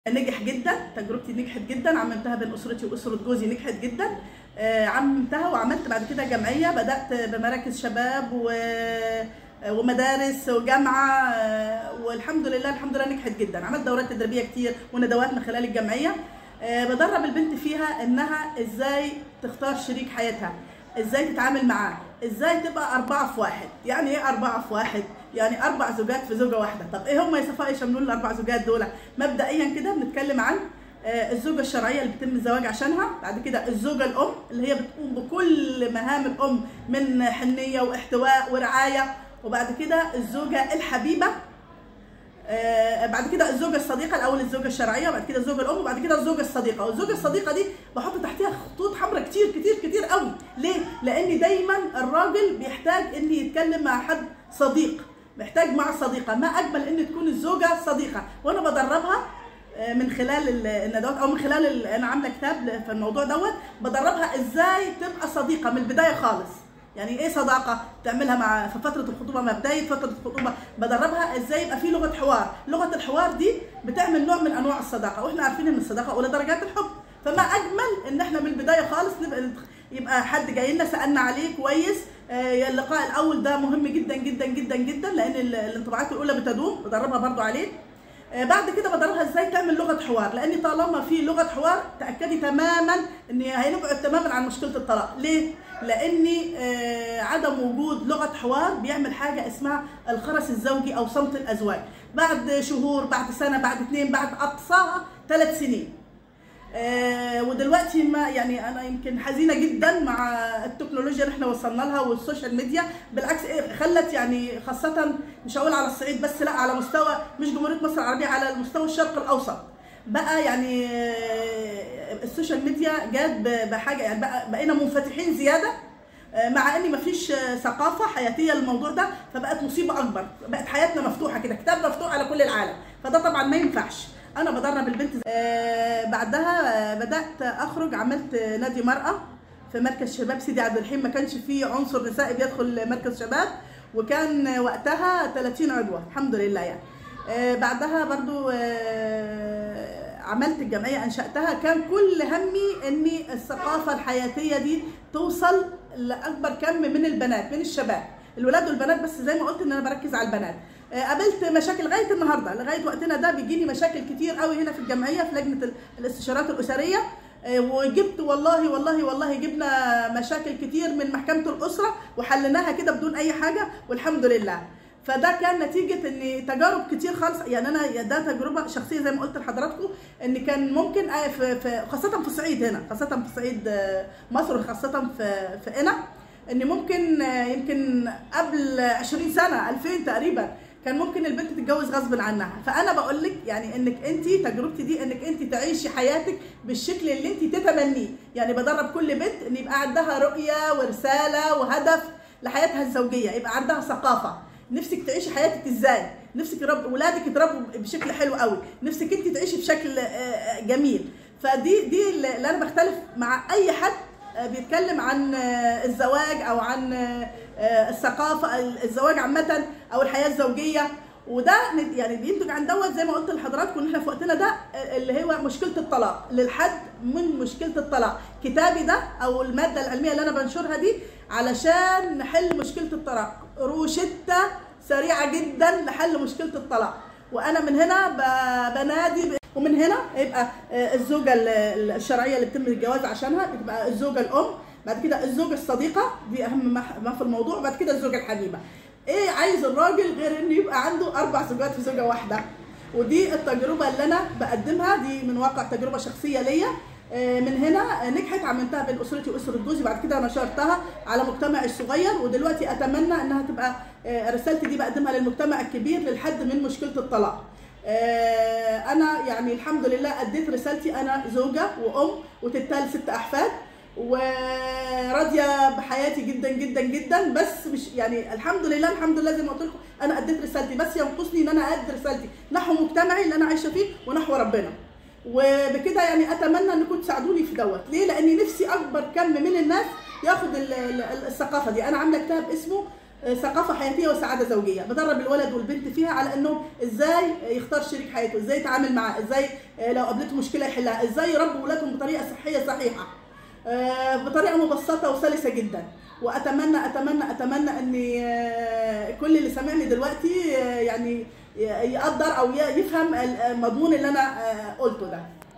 نجح جدا تجربتي نجحت جدا عممتها بين اسرتي واسره جوزي نجحت جدا آه، عممتها وعملت بعد كده جمعيه بدات بمراكز شباب و ومدارس وجامعه آه، والحمد لله الحمد لله نجحت جدا عملت دورات تدريبيه كتير وندوات من خلال الجمعيه آه، بدرب البنت فيها انها ازاي تختار شريك حياتها ازاي تتعامل معاه ازاي تبقى اربعه في واحد يعني ايه اربعه في واحد يعني اربع زوجات في زوجه واحده طب ايه هم يا صفاء يشملون الاربع زوجات دول مبدئيا كده بنتكلم عن آه، الزوجه الشرعيه اللي بيتم الزواج عشانها بعد كده الزوجه الام اللي هي بتقوم بكل مهام الام من حنيه واحتواء ورعايه وبعد كده الزوجه الحبيبه آه، بعد كده الزوجه الصديقه الاول الزوجه الشرعيه وبعد كده الزوجه الام وبعد كده الزوجه الصديقه والزوجه الصديقه دي بحط تحتها خطوط حمراء كتير كتير كتير قوي ليه لان دايما الراجل بيحتاج ان يتكلم مع حد صديق محتاج مع صديقه ما اجمل ان تكون الزوجه صديقه وانا بدربها آه، من خلال ال- الندوات او من خلال ال- انا عامله كتاب في الموضوع دوت بدربها ازاي تبقى صديقه من البدايه خالص يعني ايه صداقه تعملها مع في فتره الخطوبه مع بدايه فتره الخطوبه بدربها ازاي يبقى في لغه حوار لغه الحوار دي بتعمل نوع من انواع الصداقه واحنا عارفين ان الصداقه اولى درجات الحب فما اجمل ان احنا من البدايه خالص نبقى يبقى حد جاي لنا سالنا عليه كويس آه، اللقاء الاول ده مهم جدا جدا جدا جدا لان ال- الانطباعات الاولى بتدوم بدربها برضو عليه آه، بعد كده بدربها ازاي تعمل لغه حوار لان طالما في لغه حوار تاكدي تماما ان هنبعد تماما عن مشكله الطلاق ليه لان آه، عدم وجود لغه حوار بيعمل حاجه اسمها الخرس الزوجي او صمت الازواج بعد شهور بعد سنه بعد اثنين بعد اقصاها ثلاث سنين آه، ودلوقتي ما يعني انا يمكن حزينه جدا مع التكنولوجيا اللي احنا وصلنا لها والسوشيال ميديا بالعكس ايه خلت يعني خاصه مش هقول على الصعيد بس لا على مستوى مش جمهوريه مصر العربيه على المستوى الشرق الاوسط بقى يعني آه، السوشيال ميديا جت ب- بحاجه يعني بقى بقينا منفتحين زياده آه، مع ان مفيش آه، ثقافه حياتيه للموضوع ده فبقت مصيبه اكبر بقت حياتنا مفتوحه كده كتاب مفتوح على كل العالم فده طبعا ما ينفعش انا بدرب البنت آه، بعدها آه، بدات اخرج عملت آه، نادي مراه في مركز شباب سيدي عبد الرحيم ما كانش فيه عنصر نسائي بيدخل مركز شباب وكان آه، وقتها 30 عضوه الحمد لله يعني آه، بعدها برضو آه، عملت الجمعيه انشاتها كان كل همي ان الثقافه الحياتيه دي توصل لاكبر كم من البنات من الشباب الولاد والبنات بس زي ما قلت ان انا بركز على البنات آه، قابلت مشاكل لغايه النهارده لغايه وقتنا ده بيجيني مشاكل كتير قوي هنا في الجمعيه في لجنه ال- الاستشارات الاسريه آه، وجبت والله والله والله جبنا مشاكل كتير من محكمه الاسره وحليناها كده بدون اي حاجه والحمد لله فده كان نتيجه ان تجارب كتير خالص يعني انا ده تجربه شخصيه زي ما قلت لحضراتكم ان كان ممكن آه، في في خاصه في الصعيد هنا خاصه في صعيد آه، مصر وخاصه في في قنا ان ممكن آه، يمكن قبل 20 سنه 2000 تقريبا كان ممكن البنت تتجوز غصب عنها فانا بقول لك يعني انك انت تجربتي دي انك انت تعيشي حياتك بالشكل اللي انت تتمنيه يعني بدرب كل بنت ان يبقى عندها رؤيه ورساله وهدف لحياتها الزوجيه يبقى عندها ثقافه نفسك تعيشي حياتك ازاي نفسك رب ولادك يتربوا بشكل حلو قوي نفسك انت تعيشي بشكل آه، آه، جميل فدي دي اللي انا بختلف مع اي حد آه، بيتكلم عن آه، الزواج او عن آه، آه، الثقافه الزواج عامه او الحياه الزوجيه وده نت- يعني بينتج عن دوت زي ما قلت لحضراتكم ان احنا في وقتنا ده آه، اللي هو مشكله الطلاق للحد من مشكله الطلاق كتابي ده او الماده العلميه اللي انا بنشرها دي علشان نحل مشكله الطلاق روشته سريعه جدا لحل مشكله الطلاق وانا من هنا ب- بنادي ب- ومن هنا يبقى آه، الزوجه ال- ال- الشرعيه اللي بتم الجواز عشانها بتبقى الزوجه الام بعد كده الزوجه الصديقه دي اهم ما ما في الموضوع بعد كده الزوجه الحبيبه ايه عايز الراجل غير انه يبقى عنده اربع زوجات في زوجه واحده ودي التجربه اللي انا بقدمها دي من واقع تجربه شخصيه ليا آه، من هنا نجحت عملتها بين اسرتي واسره جوزي بعد كده نشرتها على مجتمعي الصغير ودلوقتي اتمنى انها تبقى آه، رسالتي دي بقدمها للمجتمع الكبير للحد من مشكله الطلاق آه، انا يعني الحمد لله اديت رسالتي انا زوجه وام وتتال ست احفاد وراضيه بحياتي جدا جدا جدا بس مش يعني الحمد لله الحمد لله زي ما قلت لكم انا اديت رسالتي بس ينقصني ان انا ادي رسالتي نحو مجتمعي اللي انا عايشه فيه ونحو ربنا وبكده يعني اتمنى انكم تساعدوني في دوت ليه لاني نفسي اكبر كم من الناس ياخد ال- ال- الثقافه دي انا عامله كتاب اسمه آه، ثقافه حياتيه وسعاده زوجيه بدرب الولد والبنت فيها على انه ازاي يختار شريك حياته ازاي يتعامل معاه ازاي آه، لو قابلته مشكله يحلها ازاي يربوا ولادهم بطريقه صحيه صحيحه آه، بطريقه مبسطه وسلسه جدا واتمنى اتمنى اتمنى ان آه، كل اللي سامعني دلوقتي آه، يعني ي- يقدر او ي- يفهم المضمون اللي انا آه، قلته ده